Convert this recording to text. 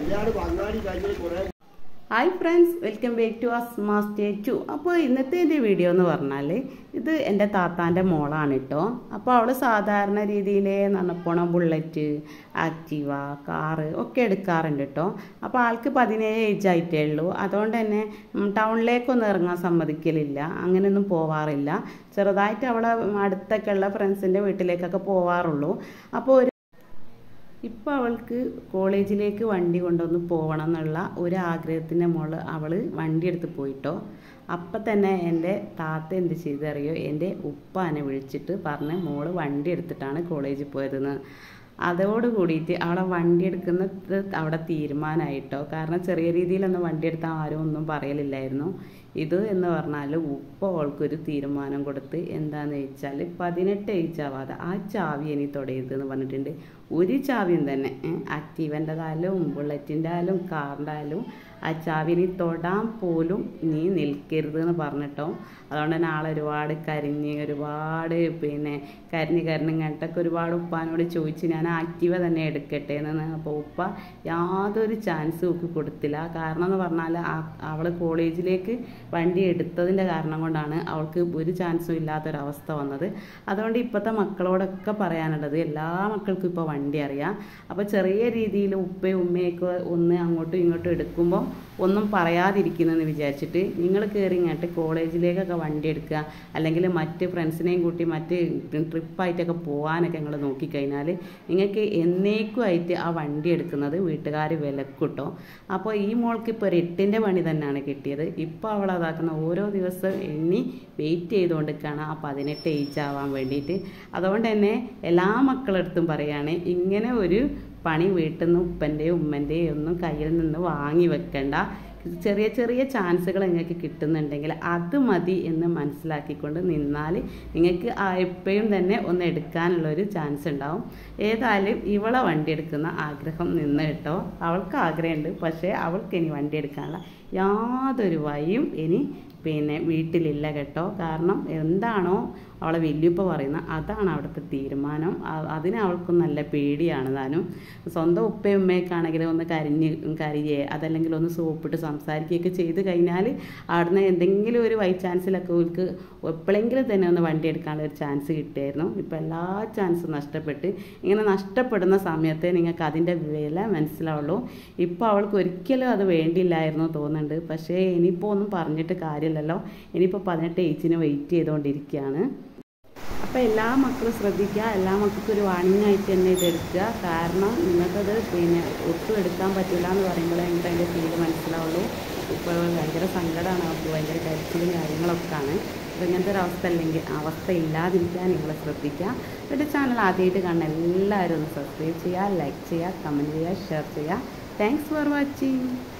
ഒരുപാട് അങ്ങാടി കാര്യങ്ങൾ കുറെ hi friends welcome back to Asma stay to അപ്പോൾ ഇന്നത്തെ എൻ്റെ വീഡിയോ എന്ന് പറഞ്ഞാൽ ഇത് എൻ്റെ താത്താൻ്റെ മോളാണ് കേട്ടോ അപ്പോൾ അവൾ സാധാരണ രീതിയിലേ നന്നപ്പോണം ബുള്ളറ്റ് ആക്റ്റീവ കാറ് ഒക്കെ എടുക്കാറുണ്ട് കേട്ടോ അപ്പോൾ ആൾക്ക് പതിനേഴ് ഏജ് ആയിട്ടേ ഉള്ളൂ അതുകൊണ്ട് തന്നെ ഉം, ടൗണിലേക്കൊന്നും ഇറങ്ങാൻ സമ്മതിക്കലില്ല അങ്ങനെയൊന്നും പോവാറില്ല ചെറുതായിട്ട് അവളെ അടുത്തൊക്കെ ഉള്ള ഫ്രണ്ട്സിൻ്റെ വീട്ടിലേക്കൊക്കെ പോവാറുള്ളൂ അപ്പോൾ ഒരു ഇപ്പോൾ അവൾക്ക് കോളേജിലേക്ക് വണ്ടി കൊണ്ടൊന്ന് പോകണം എന്നുള്ള ഒരു ആഗ്രഹത്തിൻ്റെ മോള് അവൾ വണ്ടി എടുത്ത് പോയിട്ടോ അപ്പം തന്നെ എൻ്റെ താത്ത എന്ത് ചെയ്തറിയോ എൻ്റെ ഉപ്പാനെ വിളിച്ചിട്ട് പറഞ്ഞ് മോള് വണ്ടി എടുത്തിട്ടാണ് കോളേജിൽ പോയതെന്ന് അതോട് കൂടിയിട്ട് അവളെ വണ്ടി എടുക്കുന്നത് അവിടെ തീരുമാനമായിട്ടോ കാരണം ചെറിയ രീതിയിലൊന്നും വണ്ടി എടുത്താൽ ആരും ഒന്നും പറയലില്ലായിരുന്നു ഇത് എന്ന് പറഞ്ഞാൽ ഉപ്പ അവൾക്കൊരു തീരുമാനം കൊടുത്ത് എന്താണെന്ന് വെച്ചാൽ പതിനെട്ട് ഏജ് ആവാതെ ആ ചാവി ഇനി തൊടയരുത് എന്ന് പറഞ്ഞിട്ടുണ്ട് ഒരു ചാവിയും തന്നെ ആക്റ്റീവൻ്റെതായാലും ബുള്ളറ്റിൻ്റെ ആയാലും കാറിൻ്റെ ആയാലും ആ ചാവി നീ തൊടാൻ പോലും നീ നിൽക്കരുത് എന്ന് പറഞ്ഞിട്ടോ അതുകൊണ്ട് തന്നെ ആൾ ഒരുപാട് കരിഞ്ഞ് ഒരുപാട് പിന്നെ കരിഞ്ഞ് കരിഞ്ഞ് കണ്ടൊക്കെ ഒരുപാട് ഉപ്പാനോട് ചോദിച്ച് ഞാൻ ആക്റ്റീവ തന്നെ എടുക്കട്ടെ എന്ന് അപ്പോൾ ഉപ്പ യാതൊരു ചാൻസ് ഒക്കെ കൊടുത്തില്ല കാരണം എന്ന് പറഞ്ഞാൽ അവൾ കോളേജിലേക്ക് വണ്ടി എടുത്തതിൻ്റെ കാരണം കൊണ്ടാണ് അവൾക്ക് ഒരു ചാൻസും ഇല്ലാത്തൊരവസ്ഥ വന്നത് അതുകൊണ്ട് ഇപ്പോഴത്തെ മക്കളോടൊക്കെ പറയാനുള്ളത് എല്ലാ മക്കൾക്കും ഇപ്പോൾ വണ്ടി അറിയാം അപ്പോൾ ചെറിയ രീതിയിൽ ഉപ്പയും ഉമ്മയൊക്കെ ഒന്ന് അങ്ങോട്ടും ഇങ്ങോട്ടും എടുക്കുമ്പോൾ ഒന്നും പറയാതിരിക്കുന്നെന്ന് വിചാരിച്ചിട്ട് നിങ്ങൾ കയറി ഇങ്ങോട്ട് കോളേജിലേക്കൊക്കെ വണ്ടി എടുക്കുക അല്ലെങ്കിൽ മറ്റ് ഫ്രണ്ട്സിനെയും കൂട്ടി മറ്റ് ട്രിപ്പായിട്ടൊക്കെ പോകാനൊക്കെ നിങ്ങൾ നോക്കിക്കഴിഞ്ഞാൽ നിങ്ങൾക്ക് എന്നേക്കുമായിട്ട് ആ വണ്ടി എടുക്കുന്നത് വീട്ടുകാർ വിലക്കൂട്ടോ അപ്പോൾ ഈ മോൾക്ക് ഇപ്പോൾ ഒരു എട്ടിൻ്റെ പണി തന്നെയാണ് കിട്ടിയത് ഇപ്പോൾ അവൾ അതാക്കുന്ന ഓരോ ദിവസം എണ്ണി വെയിറ്റ് ചെയ്തുകൊണ്ടിരിക്കുകയാണ് ആ പതിനെട്ട് ഏജ് ആവാൻ വേണ്ടിയിട്ട് അതുകൊണ്ട് തന്നെ എല്ലാ മക്കളടുത്തും പറയുകയാണ് ഇങ്ങനെ ഒരു പണി വീട്ടിൽ നിന്ന് ഉപ്പൻ്റെയും ഉമ്മൻ്റെയും ഒന്നും കയ്യിൽ നിന്ന് വാങ്ങി വെക്കണ്ട ചെറിയ ചെറിയ ചാൻസുകൾ നിങ്ങൾക്ക് കിട്ടുന്നുണ്ടെങ്കിൽ അത് മതി എന്ന് മനസ്സിലാക്കിക്കൊണ്ട് നിന്നാൽ നിങ്ങൾക്ക് ആ എപ്പോഴും തന്നെ ഒന്ന് എടുക്കാനുള്ളൊരു ചാൻസ് ഉണ്ടാവും ഏതായാലും ഇവളെ വണ്ടി എടുക്കുന്ന ആഗ്രഹം നിന്ന് കേട്ടോ അവൾക്ക് ആഗ്രഹമുണ്ട് പക്ഷേ അവൾക്ക് ഇനി വണ്ടി എടുക്കാനുള്ള യാതൊരു വഴിയും ഇനി പിന്നെ വീട്ടിലില്ല കേട്ടോ കാരണം എന്താണോ അവളെ വല്യുപ്പ പറയുന്നത് അതാണ് അവിടുത്തെ തീരുമാനം അ- അതിന് അവൾക്കും നല്ല പേടിയാണ് താനും സ്വന്തം ഉപ്പയും ഉമ്മയൊക്കെ ആണെങ്കിൽ ഒന്ന് കരിഞ്ഞ് കരിയേ അതല്ലെങ്കിൽ ഒന്ന് സോപ്പിട്ട് സംസാരിക്കുകയൊക്കെ ചെയ്ത് കഴിഞ്ഞാൽ അവിടുന്ന് എന്തെങ്കിലും ഒരു വൈ ചാൻസിലൊക്കെ അവർക്ക് എപ്പോഴെങ്കിലും തന്നെ ഒന്ന് വണ്ടി എടുക്കാനുള്ള ഒരു ചാൻസ് കിട്ടിയായിരുന്നു ഇപ്പോൾ എല്ലാ ചാൻസും നഷ്ടപ്പെട്ട് ഇങ്ങനെ നഷ്ടപ്പെടുന്ന സമയത്തെ നിങ്ങൾക്ക് അതിൻ്റെ വില മനസ്സിലാവുള്ളൂ ഇപ്പോൾ അവൾക്ക് ഒരിക്കലും അത് വേണ്ടിയില്ലായിരുന്നു തോന്നുന്നുണ്ട് പക്ഷേ ഇനിയിപ്പോൾ ഒന്നും പറഞ്ഞിട്ട് കാര്യമില്ലല്ലോ ഇനിയിപ്പോൾ പതിനെട്ട് ഏജിന് വെയിറ്റ് ചെയ്തുകൊണ്ടിരിക്കുകയാണ് അപ്പോൾ എല്ലാ മക്കളും ശ്രദ്ധിക്കുക എല്ലാ മക്കൾക്കും ഒരു വാണിംഗ് ആയിട്ട് തന്നെ ഇത് എടുക്കുക കാരണം നിങ്ങൾക്കത് പിന്നെ ഒട്ടും എടുക്കാൻ പറ്റില്ല എന്ന് പറയുമ്പോൾ നിങ്ങൾക്ക് അതിൻ്റെ ഫീല് മനസ്സിലാവുള്ളൂ ഇപ്പോൾ ഭയങ്കര സങ്കടമാണ് അവർക്ക് ഭയങ്കര കരച്ചിലും കാര്യങ്ങളൊക്കെ ആണ് അപ്പോൾ ഇങ്ങനത്തെ ഒരു അവസ്ഥ അല്ലെങ്കിൽ അവസ്ഥ ഇല്ലാതിരിക്കാൻ നിങ്ങൾ ശ്രദ്ധിക്കുക എൻ്റെ ചാനൽ ആദ്യമായിട്ട് കാണുന്ന എല്ലാവരും ഒന്ന് സബ്സ്ക്രൈബ് ചെയ്യുക ലൈക്ക് ചെയ്യുക കമൻറ്റ് ചെയ്യുക ഷെയർ ചെയ്യുക താങ്ക്സ് ഫോർ വാച്ചിങ്